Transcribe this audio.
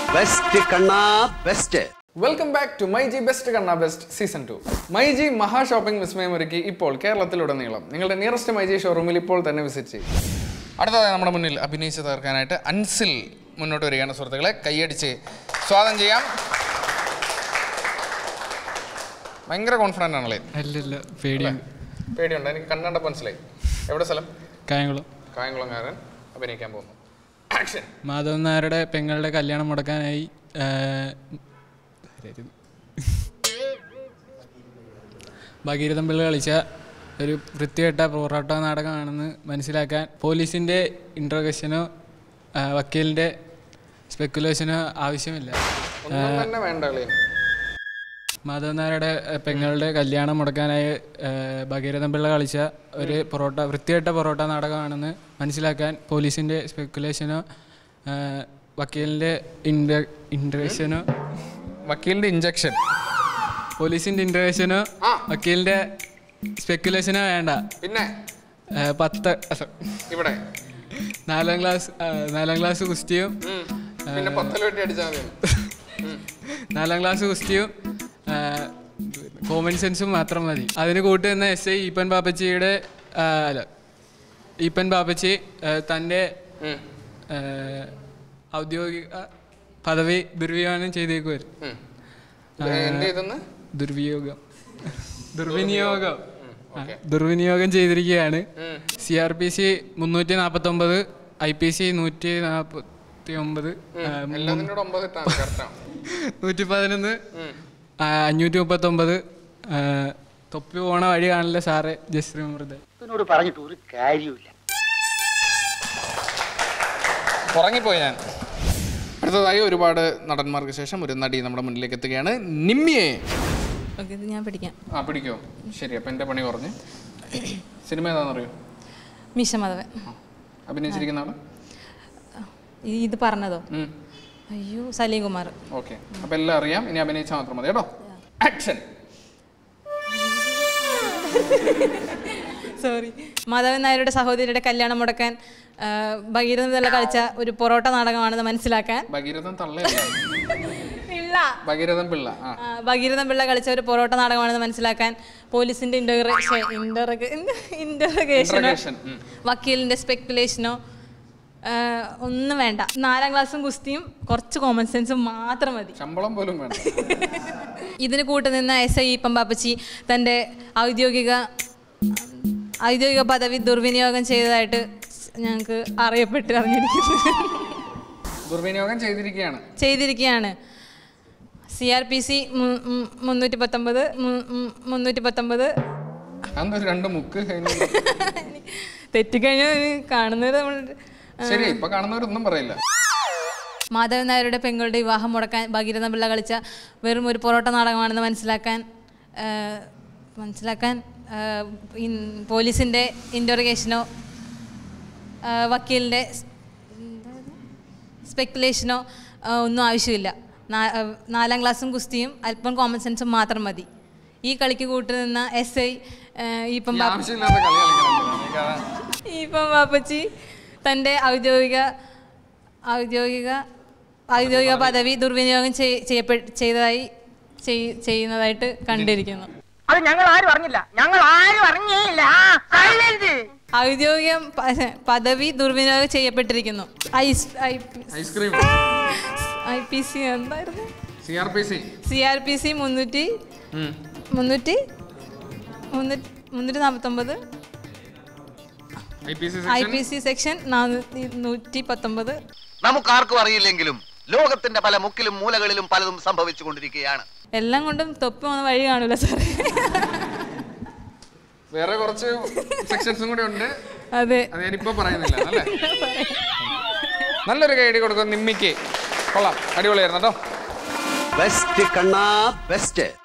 Best കണ്ണാ best welcome back to my G best കണ്ണ best season two my G മഹാ shopping വിസ്മയം ഒരുക്കി ഇപ്പോൾ കേരളത്തിലുടനീളം നിങ്ങളുടെ നിയറസ്റ്റ് മൈ ജി ഷോറൂമിൽ ഇപ്പോൾ തന്നെ വിസിറ്റ് ചെയ്യും അടുത്തതായി നമ്മുടെ മുന്നിൽ അഭിനയിച്ച് തീർക്കാനായിട്ട് അൻസിൽ മുന്നോട്ട് വരികയാണ് സുഹൃത്തുക്കളെ കൈയടിച്ച് സ്വാഗതം ചെയ്യാം ഭയങ്കര കോൺഫിഡൻ്റ് ആണല്ലേ അല്ലല്ല പേടിയാണ് പേടിയുണ്ട് എനിക്ക് കണ്ടപ്പോൾ മനസ്സിലായി എവിടെ സ്ഥലം കായംകുളം കായംകുളംകാരൻ അഭിനയിക്കാൻ പോകുന്നു ആക്ഷൻ മാധവൻ നായരുടെ പെങ്ങളുടെ കല്യാണം മുടക്കാനായി ആ, ആരായിരുന്നു? ഭഗീരഥൻ പിള്ള കളിച്ച ഒരു വൃത്തികെട്ട പോറാട്ട നാടകമാണെന്ന് മനസ്സിലാക്കാൻ പോലീസിൻ്റെ ഇൻട്രോഗഷനോ വക്കീലിൻ്റെ സ്പെക്കുലേഷനോ ആവശ്യമില്ല ഒന്നും തന്നെ വേണ്ട അല്ലേ മാധവൻ നായരുടെ ആ, പെങ്ങളുടെ കല്യാണം മുടക്കാനായി ആ, ഭഗീരഥൻ പിള്ള കളിച്ച ഒരു പൊറോട്ട വൃത്തികെട്ട പൊറോട്ട നാടകമാണെന്ന് മനസ്സിലാക്കാൻ പോലീസിൻ്റെ സ്പെക്കുലേഷനോ ആ, വക്കീലിൻ്റെ ഇൻഡ ഇൻട്രക്ഷനോ വക്കീലിന്റെ ഇഞ്ചക്ഷൻ പോലീസിൻ്റെ ഇൻട്രക്ഷനോ ആ. വക്കീലിൻ്റെ സ്പെക്കുലേഷനോ വേണ്ട പിന്നെ ആ, പത്ത് അല്ല, ഇവിടെ നാലാം ക്ലാസ് ആ, നാലാം ക്ലാസ് കുസ്തിയും ഉം. പിന്നെ പത്തല വെട്ടി അടിച്ചാൽ മതി നാലാം ക്ലാസ് കുസ്തിയും കോമൺ സെൻസും മാത്രം മതി അതിന് കൂട്ടുനിന്ന എസ് ഐ ഈപ്പൻ പാപ്പച്ചിയുടെ ആ, അല്ല ഈപ്പൻ പാപ്പച്ചി ആ, തൻ്റെ ഉം. ആ, ഔദ്യോഗിക പദവി ദുർവിനിയോഗം ചെയ്തേക്കുമായിരുന്നു ഉം. ഇത് എന്ത് ചെയ്തെന്ന് ദുർവിയോഗം ദുർവിനിയോഗം ആ, ഓക്കെ ദുർവിനിയോഗം ചെയ്തിരിക്കുകയാണ് ഉം. സി ആർ പി സി മുന്നൂറ്റി നാൽപ്പത്തൊമ്പത് ഐ പി സി നൂറ്റി നാൽപ്പത്തി ഒമ്പത് എല്ലാത്തിനോട് ഒമ്പത് ഇട്ടാണ് കറക്റ്റാണ് നൂറ്റി പതിനൊന്ന് ആ, അഞ്ഞൂറ്റി മുപ്പത്തൊമ്പത് ആ, തൊപ്പി പോണ വഴി കാണില്ല സാറ് ജസ്റ്റ് റിമർദ് ഇതിനോട് പറഞ്ഞിട്ട് ഒരു കാര്യമില്ല ഉറങ്ങിപ്പോയി ഞാൻ അടുത്തതായി ഒരുപാട് നടന്മാർക്ക് ശേഷം ഒരു നടി നമ്മുടെ മുന്നിലേക്ക് എത്തുകയാണ് നിമ്മിയെ ഓക്കെ ഇത് ഞാൻ പഠിക്കാം ആ പിടിക്കോ ശരി അപ്പം എൻ്റെ പണി കുറഞ്ഞ് സിനിമ ഏതാണെന്നറിയോ മിഷ മാധവൻ അഭിനയിച്ചിരിക്കുന്ന ആള് ഈ- ഇത് പറഞ്ഞതോ അയ്യോ സലീം കുമാർ ഓക്കെ അപ്പം എല്ലാം അറിയാം ഇനി അഭിനയിച്ചാൽ മാത്രം മതി കേട്ടോ ആക്ഷൻ സോറി മാധവൻ നായരുടെ സഹോദരിയുടെ കല്യാണം മുടക്കാൻ ആ, ഭഗീരഥൻ പിള്ള കളിച്ച ഒരു പൊറോട്ട നാടകമാണെന്ന് മനസ്സിലാക്കാൻ ഭഗീരഥൻ തള്ളയല്ല ഇല്ല ഭഗീരഥൻ പിള്ള ആ ആ, ഭഗീരഥൻ പിള്ള കളിച്ച ഒരു പൊറോട്ട നാടകമാണെന്ന് മനസ്സിലാക്കാൻ പോലീസിന്റെ ഇന്റർഗ്രേഷൻ ഇന്റർഗേഷനോ Interrogation, ഉം. വക്കീലിന്റെ സ്പെക്കുലേഷനോ ഒന്നും വേണ്ട നാലാം ക്ലാസ്സും കുസ്തിയും കുറച്ച് കോമൺ സെൻസും മാത്രം മതി ശമ്പളം പോലും വേണം ഇതിന് കൂട്ടുനിന്ന എസ് ഐ ഇപ്പം പാപ്പച്ചി തൻ്റെ ഔദ്യോഗിക ഔദ്യോഗിക പദവി ദുർവിനിയോഗം ചെയ്തതായിട്ട് ഞങ്ങൾക്ക് അറിയപ്പെട്ട് അറിഞ്ഞിരിക്കുന്നു ദുർവിനിയോഗം ചെയ്തിരിക്കുകയാണ് ചെയ്തിരിക്കുകയാണ് സി ആർ പി സി മുന്നൂറ്റി പത്തൊമ്പത് മുന്നൂറ്റി പത്തൊമ്പത് അതൊരു രണ്ട് മുക്ക് കഴിഞ്ഞു തെറ്റിക്കഴിഞ്ഞാൽ കാണുന്നത് നമ്മൾ ശരി ഇപ്പൊ കാണുന്നവരൊന്നും പറയില്ല മാധവൻ നായരുടെ പെങ്ങളുടെ വിവാഹം മുടക്കാൻ ഭഗീരഥ പിള്ള കളിച്ച വെറും ഒരു പൊറോട്ട നാടകമാണെന്ന് മനസ്സിലാക്കാൻ ആ, മനസ്സിലാക്കാൻ ആ, ഇൻ- പോലീസിൻ്റെ ഇൻറ്റോറിഗേഷനോ വക്കീലിൻ്റെ സ്പെക്കുലേഷനോ ഒന്നും ആവശ്യമില്ല നാ- ആ, നാലാം ക്ലാസ്സും കുസ്തിയും അല്പം കോമൺ സെൻസും മാത്രം മതി ഈ കളിക്ക് കൂട്ടുനിന്ന എസ് ഐ ഇപ്പം ഈ ആവശ്യമില്ലാത്ത കളി കളിക്കണം ഇപ്പം പാപ്പച്ചി തൻ്റെ ഔദ്യോഗിക ഔദ്യോഗിക ഔദ്യോഗിക പദവി ദുർവിനിയോഗം ചെയ്- ചെയ്യപ്പെ- ചെയ്തതായി ചെയ്- ചെയ്യുന്നതായിട്ട് കണ്ടിരിക്കുന്നു അത് ഞങ്ങൾ ആരും അറിഞ്ഞില്ല ഞങ്ങൾ ആരും അറിഞ്ഞേയില്ല സൈലന്റ് ഔദ്യോഗിക പ- പദവി ദുർവിനിയോഗം ചെയ്യപ്പെട്ടിരിക്കുന്നു ice I P- ice cream I P C എന്തായിരുന്നു C R P C C R P C മുന്നൂറ്റി മുന്നൂറ്റി മുന്നൂറ്റി മുന്നൂറ്റി നാൽപ്പത്തൊമ്പത് I P C I P C section നാനൂറ്റി നൂറ്റി പത്തൊമ്പത് നമുക്കാർക്കും അറിയില്ലെങ്കിലും ലോകത്തിന്റെ പല മുക്കിലും മൂലകളിലും പലതും സംഭവിച്ചു കൊണ്ടിരിക്കുകയാണ് എല്ലാം കൊണ്ടും തൊപ്പി പോകുന്ന വഴി കാണൂല സാറേ വേറെ കുറച്ച് സെക്ഷൻസും കൂടെ ഉണ്ട് അതെ അത് ഞാനിപ്പോ പറയുന്നില്ല അല്ലേ നല്ലൊരു കൈഡി കൊടുക്കും നിമ്മിക്ക് കൊള്ളാം അടിപൊളിയായിരുന്നു കേട്ടോ ബെസ്റ്റ് കണ്ണാ ബെസ്റ്റ്